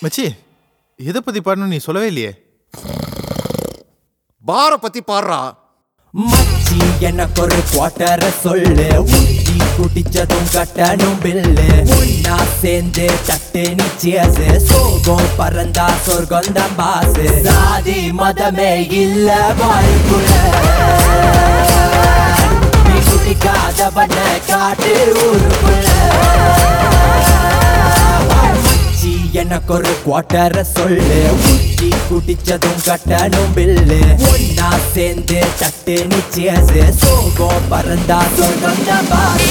மச்சி எதை பத்தி பாடணும் நீ சொல்லவே இல்லையே பார பத்தி பாடுறா மச்சி எனக்கு ஒரு குவார்டர சொல்லு ஊட்டி குடிச்சதும் கட்டணும் பில்லு ஒன்னா சேர்ந்து தட்டு நிச்சயசு சோகம் பறந்தா சொர்க்கம் தான் பாசு சாதி மதமே இல்ல வாழ்க்குள்ள நீ குடிக்காதவன காட்டு ஊருக்குள்ள மச்சி எனக்கு ஒரு குவார்டர சொல்லு ஊட்டி குடிச்சதும் கட்டணும் பில்லு ஒன்னா சேர்ந்து தட்டு நிச்சயசு சோகம் பறந்தா சொர்க்கம் தான் பாசு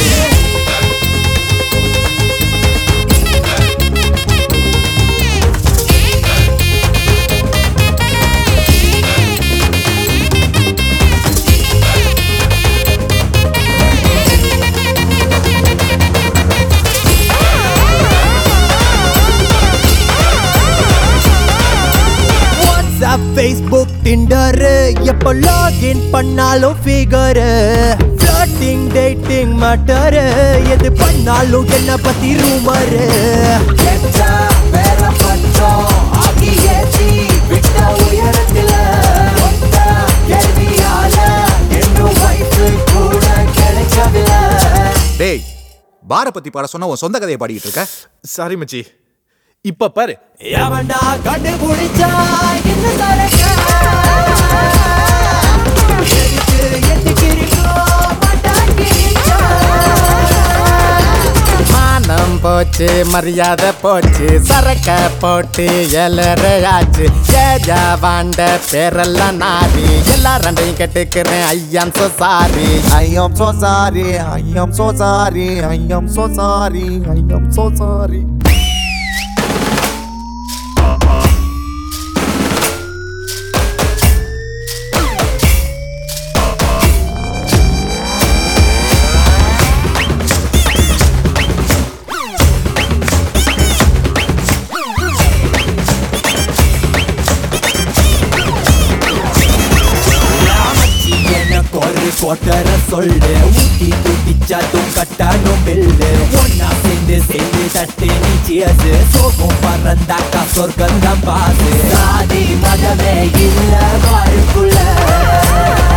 வாட்ஸ்அப் ஃபேஸ்புக் டிண்டர் எப்போ லாகின் பண்ணாலும் ஃபிகர் ஃப்ளர்ட்டிங் டேட்டிங் மேட்டர் எது பண்ணாலும் என்ன பத்தி ரூமர் வேற பட்சம் ஆகி ஏற்றி விட்ட உயரத்துல கேள்வியால என்னும் வைஃப் கூட கிடைக்கவில்லை டேய் பார பத்தி பாட சொன்னா உன் சொந்த கதையை பாடிட்டு இருக்க சாரி மச்சி இப்ப பாரு எவன்டா கண்டுபிடிச்சா என்ன தரக்க எதுக்கு எட்டுக்கிறீங்களோ மாட்டாக்கிறீங்களா மானம் போச்சு மரியாதை போச்சு சரக்க போட்டு எல்லறையாச்சு ஏஜா வாண்ட பேரெல்லாம் நாரி எல்லாரையும் கெட்டுக்கிறேன் I'm so sorry I am so sorry, I am so sorry, I am so sorry, I am so sorry. எனக்கு ஒரு கொட்டர சொல்லு ஊட்டி குடிச்சதும் கட்டணும் பில்லு ஒன்னா சேர்ந்து சேர்ந்து தட்டு நிச்சயசு சோகம் பறந்தாக்கா சொர்க்கம் தான் பாசு சாதி மதமே இல்ல வாழ்க்குள்ள